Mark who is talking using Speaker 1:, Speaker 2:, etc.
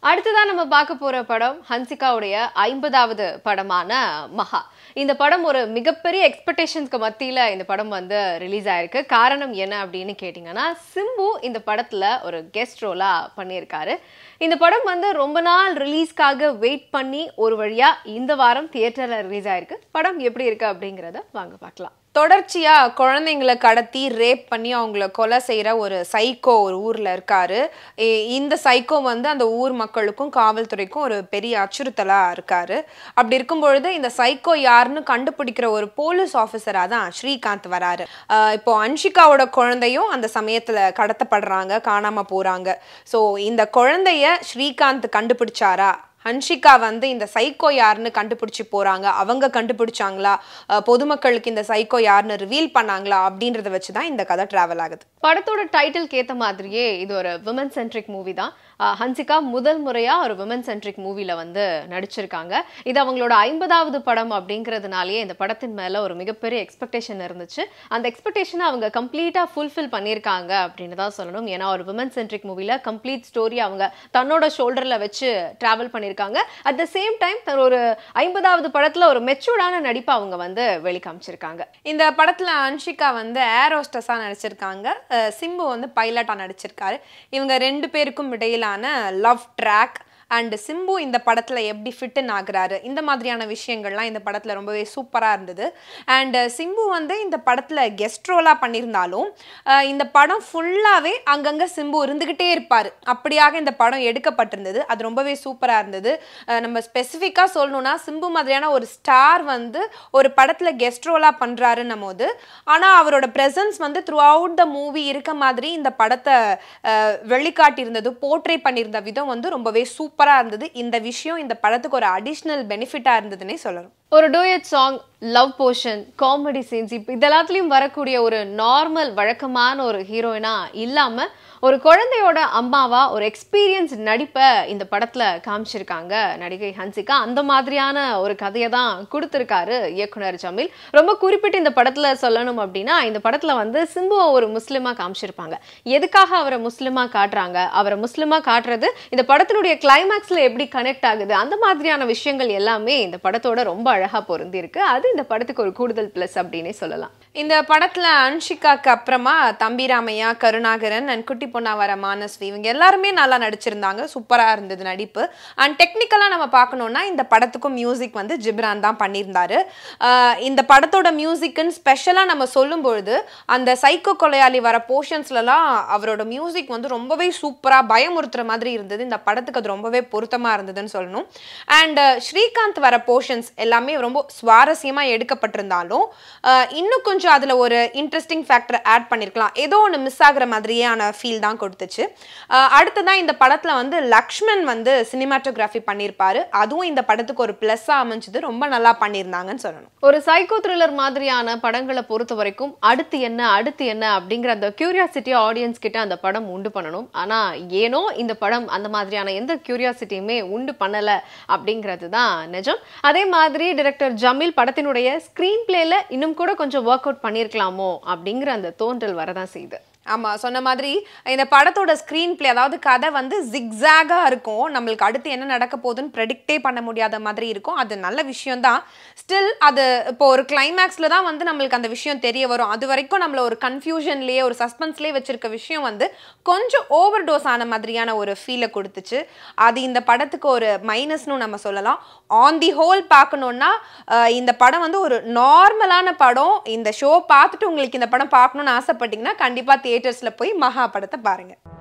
Speaker 1: அடுத்ததா நம்ம பார்க்க போற படம் ஹன்சிகாவுடைய ஐம்பதாவது படமான மகா இந்த படம் ஒரு மிகப்பெரிய எக்ஸ்பெக்டேஷன்ஸ்க்கு மத்தியில இந்த படம் வந்து ரிலீஸ் ஆயிருக்கு காரணம் என்ன அப்படின்னு கேட்டிங்கன்னா சிம்பு இந்த படத்துல ஒரு கெஸ்ட் ரோலா பண்ணியிருக்காரு இந்த படம் வந்து ரொம்ப நாள் ரிலீஸ்க்காக வெயிட் பண்ணி ஒரு வழியா இந்த வாரம் தியேட்டர்ல ரிலீஸ் ஆயிருக்கு படம் எப்படி இருக்கு அப்படிங்கறத வாங்க பார்க்கலாம்
Speaker 2: தொடர்ச்சியா குழந்தைங்களை கடத்தி ரேப் பண்ணி அவங்கள கொலை செய்யற ஒரு சைக்கோ ஒரு ஊர்ல இருக்காரு இ- இந்த சைக்கோ வந்து அந்த ஊர் மக்களுக்கும் காவல்துறைக்கும் ஒரு பெரிய அச்சுறுத்தலா இருக்காரு அப்படி இருக்கும் பொழுது இந்த சைக்கோ யாருன்னு கண்டுபிடிக்கிற ஒரு போலீஸ் ஆஃபீஸரா தான் ஸ்ரீகாந்த் வராரு ஆஹ் இப்போ அன்ஷிகாவோட குழந்தையும் அந்த சமயத்துல கடத்தப்படுறாங்க காணாம போறாங்க ஸோ இந்த குழந்தைய ஸ்ரீகாந்த் கண்டுபிடிச்சாரா ஹன்ஷிகா வந்து இந்த சைக்கோ யாருன்னு கண்டுபிடிச்சு போறாங்க அவங்க கண்டுபிடிச்சாங்களா அஹ் பொதுமக்களுக்கு இந்த சைக்கோ யாருன்னு ரிவீல் பண்ணாங்களா அப்படின்றத வச்சு தான் இந்த கதை டிராவல் ஆகுது
Speaker 1: படத்தோட டைட்டில்க்கு ஏத்த மாதிரியே இது ஒரு விமன் சென்ட்ரிக் மூவி தான் அஹ் ஹன்சிகா முதல் முறையா ஒரு விமன் சென்ட்ரிக் மூவில வந்து நடிச்சிருக்காங்க இது அவங்களோட ஐம்பதாவது படம் அப்படிங்கிறதுனாலயே இந்த படத்தின் மேல ஒரு மிகப்பெரிய எக்ஸ்பெக்டேஷன் இருந்துச்சு அந்த எக்ஸ்பெக்டேஷனை அவங்க கம்ப்ளீட்டா ஃபுல்ஃபில் பண்ணியிருக்காங்க அப்படின்னு தான் சொல்லணும் ஏன்னா ஒரு விமன் சென்ட்ரிக் மூவில கம்ப்ளீட் ஸ்டோரி அவங்க தன்னோட ஷோல்டர்ல வச்சு டிராவல் பண்ணியிருக்காங்க அட் த சேம் டைம் ஒரு ஐம்பதாவது படத்துல ஒரு மெச்சூர்டான நடிப்பை அவங்க வந்து வெளிக்காமிச்சிருக்காங்க
Speaker 2: இந்த படத்துல அன்ஷிகா வந்து ஏர் ஹோஸ்டஸா நடிச்சிருக்காங்க அஹ் சிம்பு வந்து பைலட்டா நடிச்சிருக்காரு இவங்க ரெண்டு பேருக்கும் இடையிலான லவ் ட்ராக் அண்ட் சிம்பு இந்த படத்துல எப்படி ஃபிட்டன் ஆகுறாரு இந்த மாதிரியான விஷயங்கள்லாம் இந்த படத்துல ரொம்பவே சூப்பரா இருந்தது அண்ட் சிம்பு வந்து இந்த படத்துல கெஸ்ட் ரோலா பண்ணியிருந்தாலும் அஹ் இந்த படம் ஃபுல்லாவே அங்கங்க சிம்பு இருந்துகிட்டே இருப்பாரு அப்படியாக இந்த படம் எடுக்கப்பட்டிருந்தது அது ரொம்பவே சூப்பரா இருந்தது அஹ் நம்ம ஸ்பெசிஃபிக்கா சொல்லணும்னா சிம்பு மாதிரியான ஒரு ஸ்டார் வந்து ஒரு படத்துல கெஸ்ட் ரோலா பண்றாருன்னும் போது ஆனா அவரோட பிரசன்ஸ் வந்து த்ரூ அவுட் த மூவி இருக்க மாதிரி இந்த படத்தை அஹ், வெளிக்காட்டியிருந்தது போர்ட்ரே பண்ணியிருந்த விதம் வந்து ரொம்பவே சூப்பரா இருந்தது இந்த விஷயம் இந்த படத்துக்கு ஒரு அடிஷ்னல் பெனிஃபிட்டா இருந்ததுன்னே சொல்லணும்
Speaker 1: ஒரு duet song love portion comedy scenes இப்போ இதெல்லாத்துலயும் வரக்கூடிய ஒரு நார்மல் வழக்கமான ஒரு ஹீரோயினா இல்லாம ஒரு குழந்தையோட அம்மாவா ஒரு எக்ஸ்பீரியன்ஸ் நடிப்பை இந்த படத்துல காமிச்சிருக்காங்க நடிகை ஹன்சிகா அந்த மாதிரியான ஒரு கதையை தான் கொடுத்திருக்காரு இயக்குனர் ஜமீல் ரொம்ப குறிப்பிட்டு இந்த படத்துல சொல்லணும் அப்படின்னா இந்த படத்துல வந்து சிம்புவை ஒரு முஸ்லிமா காமிச்சிருப்பாங்க எதுக்காக அவரை முஸ்லிமா காட்டுறாங்க அவரை முஸ்லிமா காட்டுறது இந்த படத்தினுடைய கிளைமேக்ஸ்ல எப்படி கனெக்ட் ஆகுது அந்த மாதிரியான விஷயங்கள் எல்லாமே இந்த படத்தோட ரொம்ப அழகா பொருந்தி இருக்கு அது இந்த படத்துக்கு ஒரு கூடுதல் பிளஸ் அப்படின்னே சொல்லலாம்
Speaker 2: இந்த படத்துல அன்ஷிகாக்கு அப்புறமா தம்பிராமையா கருணாகரன் அண்ட் குட்டி பொன்னாவர மானஸ்வி இவங்க எல்லாருமே நல்லா நடிச்சிருந்தாங்க சூப்பரா இருந்தது நடிப்பு அண்ட் டெக்னிக்கலா நம்ம பார்க்கணும்னா இந்த படத்துக்கும் மியூசிக் வந்து ஜிப்ரான் தான் பண்ணியிருந்தாரு ஆஹ் இந்த படத்தோட மியூசிக்குன்னு ஸ்பெஷலா நம்ம சொல்லும் பொழுது அந்த சைக்கோ கொலையாளி வர போர்ஷன்ஸ்லலாம் அவரோட மியூசிக் வந்து ரொம்பவே சூப்பரா பயமுறுத்துற மாதிரி இருந்தது இந்த படத்துக்கு அது ரொம்பவே பொருத்தமா இருந்ததுன்னு சொல்லணும் அண்ட் ஸ்ரீகாந்த் வர போர்ஷன்ஸ் எல்லாமே ரொம்ப சுவாரஸ்யமா எடுக்கப்பட்டிருந்தாலும் ஆஹ் இன்னும் கொஞ்சம் அதுல ஒரு இன்ட்ரெஸ்டிங் ஃபேக்டர் ஆட் பண்ணிருக்கலாம் ஏதோ ஒன்று மிஸ் ஆகுற மாதிரியான ஃபீல் தான் கொடுத்துச்சு ஆஹ் அடுத்ததான் இந்த படத்துல வந்து லக்ஷ்மண் வந்து சினிமாட்டோகிராஃபி பண்ணியிருப்பாரு அதுவும் இந்த படத்துக்கு ஒரு ப்ளஸ்ஸாக அமைஞ்சது ரொம்ப நல்லா பண்ணியிருந்தாங்கன்னு சொல்லணும்
Speaker 1: ஒரு சைக்கோ த்ரில்லர் மாதிரியான படங்களை பொறுத்த வரைக்கும் அடுத்து என்ன அடுத்து என்ன அப்படிங்கிற அந்த கியூரியாசிட்டி ஆடியன்ஸ் கிட்ட அந்த படம் உண்டு பண்ணணும் ஆனா ஏனோ இந்த படம் அந்த மாதிரியான எந்த கியூரியாசிட்டியுமே உண்டு பண்ணல அப்படிங்கிறது தான் நிஜம் அதே மாதிரி டைரக்டர் ஜமீல் படத்தினுடைய ஸ்கிரீன் பிளேல இன்னும் கூட கொஞ்சம் ஒர்க் அவுட் பண்ணியிருக்கலாமோ அப்படிங்கிற அந்த தோன்றல் வரதான் செய்யுது
Speaker 2: ஆமா சொன்ன மாதிரி இந்த படத்தோட ஸ்க்ரீன் பிளே அதாவது கதை வந்து ஜிக்ஸாகா இருக்கும் நம்மளுக்கு அடுத்து என்ன நடக்க போகுதுன்னு ப்ரெடிக்டே பண்ண முடியாத மாதிரி இருக்கும் அது நல்ல விஷயம் தான் ஸ்டில் அது இப்போ ஒரு கிளைமேக்ஸ்ல தான் வந்து நம்மளுக்கு அந்த விஷயம் தெரிய வரும் அது வரைக்கும் நம்மள ஒரு கன்ஃபியூஷன்லேயே ஒரு சஸ்பென்ஸ்லேயே வச்சிருக்க விஷயம் வந்து கொஞ்சம் ஓவர் டோஸ் ஆன மாதிரியான ஒரு ஃபீலை கொடுத்துச்சு அது இந்த படத்துக்கு ஒரு மைனஸ்னு நம்ம சொல்லலாம் ஆன் தி ஹோல் பார்க்கணுன்னா அஹ், இந்த படம் வந்து ஒரு நார்மலான படம் இந்த ஷோ பார்த்துட்டு உங்களுக்கு இந்த படம் பார்க்கணும்னு ஆசைப்பட்டீங்கன்னா கண்டிப்பாக தியேட்டர்ஸில் போய் மகா படத்தை பாருங்கள்